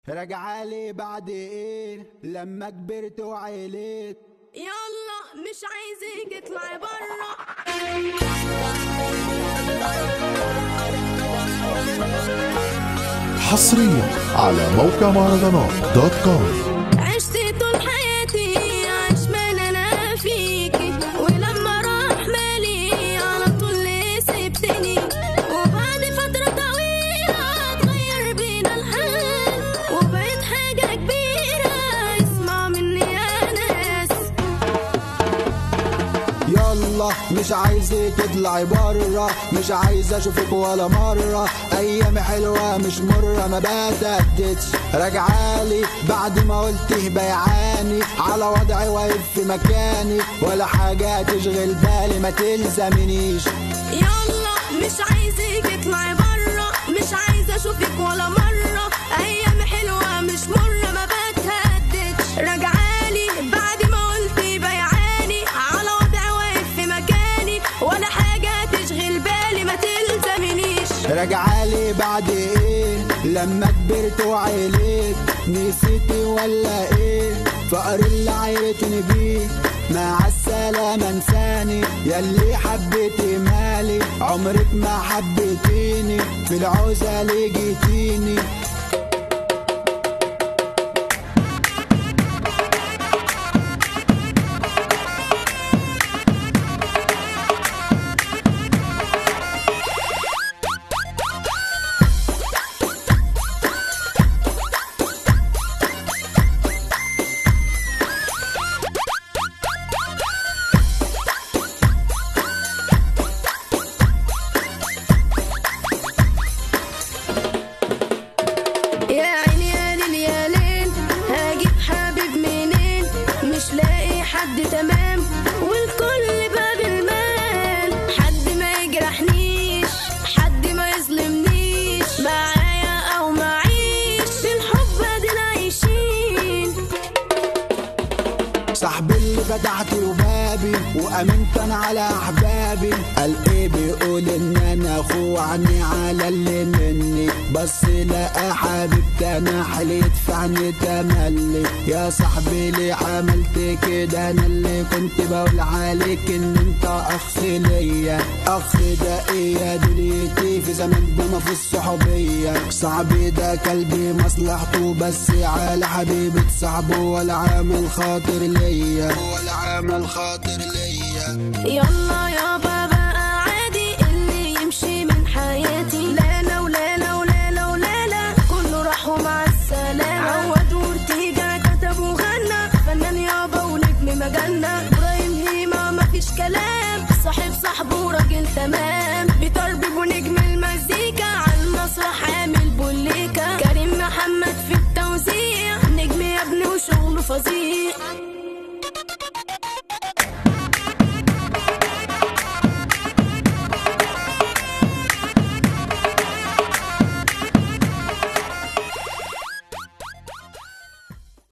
راجعالي بعد ايه لما كبرت وعيليت يلا مش عايزك اطلعي برا حصريا على موقع مهرجانات دوت كوم عشت طول حياتي عشمان انا فيكي ولما راح مالي على طول سبتني وبعد فترة طويلة اتغير بينا الحال وبقيت حاجة كبيرة اسمع مني يا ناس يلا مش عايزك تطلعي بره مش عايز اشوفك ولا مره ايام حلوه مش مره ما بتأكدش راجعالي بعد ما قلت بيعاني على وضعي واقف في مكاني ولا حاجه تشغل بالي ما تلزمنيش يلا مش عايزك اطلعي برا مش عايزة اشوفك ولا مرة ايام حلوة مش مرة ما بتهددش راجعالي بعد ما قلت بيعاني على وضع واقف في مكاني ولا حاجة تشغل بالي ما تلزمنيش راجعالي بعد ايه لما كبرت وعيليت نسيتي ولا ايه فقر اللي عيرتني بيه مع السلامة انساني ياللي حبيتي مالي عمرك ما حبيتيني في العوزة اللي جيتيني يا عيني يا ليل يا ليل هجيب حبيب منين مش لاقي حد تمام والكل باب المال حد ما يجرحنيش حد ما يظلمنيش معايا او معيش الحب ادينا عايشين صاحبي اللي فتحت له بابي وامنت انا على احبابي قال ايه بيقول ان انا اخوه عني على اللي مني بس لقى حبيبتي انا حليت في عني تملي يا صاحبي ليه عملت كده انا اللي كنت بقول عليك ان انت اخ ليا اخ ده ايه يا دنيتي في زمن ده ما في الصحوبيه صاحبي ده كلبي مصلحته بس على حبيبة صاحبه ولا عامل خاطر ليا ولا عامل خاطر ليا يلا يابا بقى عادي اللي يمشي من حياتي لا لا ولا لا ولا لا ولا لا كله راح ومع السلامة عود وارتجع كتب وغنى فنان يابا ونجم مجالنا ابراهيم هيما مفيش كلام صاحب صاحبه راجل تمام بيطربب ونجم المزيكا على المسرح عامل بوليكا كريم محمد في التوزيع نجم يا ابني وشغله فظيع